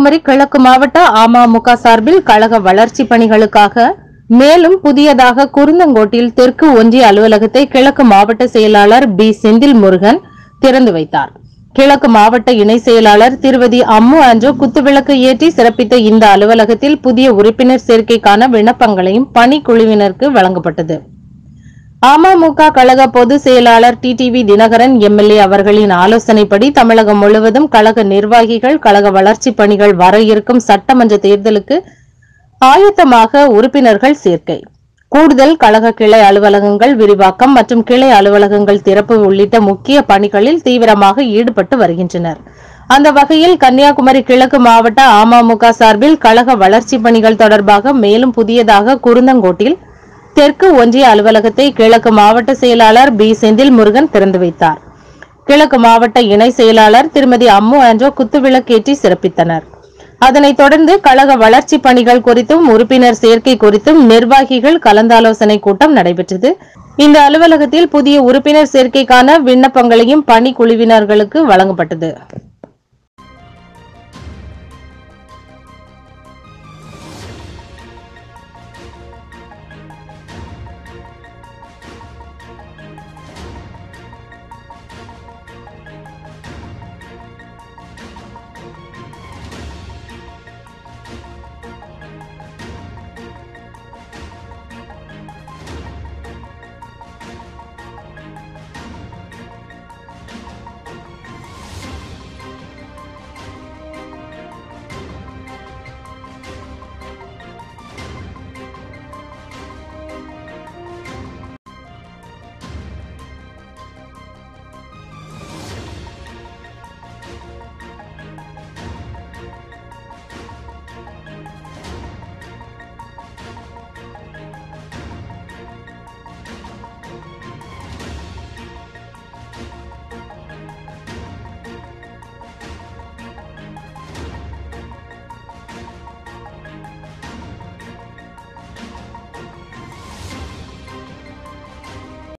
கன்னியாகுமரி கிழக்கு மாவட்ட அமமுக சார்பில் கழக வளர்ச்சி பணிகளுக்காக மேலும் புதியதாக குருந்தங்கோட்டில் தெற்கு ஒன்றிய அலுவலகத்தை கிழக்கு மாவட்ட செயலாளர் பி செந்தில் முருகன் திறந்து வைத்தார் கிழக்கு மாவட்ட இணை செயலாளர் திருவதி அம்மு ஆண்டோ குத்துவிளக்கு ஏற்றி சிறப்பித்த இந்த அலுவலகத்தில் புதிய உறுப்பினர் சேர்க்கைக்கான விண்ணப்பங்களையும் பணிக்குழுவினருக்கு வழங்கப்பட்டது அமமுக கழக பொதுச் செயலாளர் டிடிவி தினகரன் எம்எல்ஏ அவர்களின் ஆலோசனைப்படி தமிழகம் முழுவதும் கழக நிர்வாகிகள் கழக வளர்ச்சிப் பணிகள் வர இருக்கும் சட்டமன்ற தேர்தலுக்கு ஆயத்தமாக உறுப்பினர்கள் சேர்க்கை கூடுதல் கழக கிளை அலுவலகங்கள் விரிவாக்கம் மற்றும் கிளை அலுவலகங்கள் திறப்பு உள்ளிட்ட முக்கிய பணிகளில் தீவிரமாக ஈடுபட்டு வருகின்றனர் அந்த வகையில் கன்னியாகுமரி கிழக்கு மாவட்ட அமமுக சார்பில் கழக வளர்ச்சிப் பணிகள் தொடர்பாக மேலும் புதியதாக குருந்தங்கோட்டில் தெற்கு ஒன்றிய அலுவலகத்தை கிழக்கு மாவட்ட செயலாளர் பி செந்தில் முருகன் திறந்து வைத்தார் கிழக்கு மாவட்ட இணை செயலாளர் திருமதி அம்மு ஆண்டோ குத்துவிளக்கேற்றி சிறப்பித்தனர் அதனைத் தொடர்ந்து கழக வளர்ச்சி பணிகள் குறித்தும் உறுப்பினர் சேர்க்கை குறித்தும் நிர்வாகிகள் கலந்தாலோசனை கூட்டம் நடைபெற்றது இந்த அலுவலகத்தில் புதிய உறுப்பினர் சேர்க்கைக்கான விண்ணப்பங்களையும் பணிக்குழுவினர்களுக்கு வழங்கப்பட்டது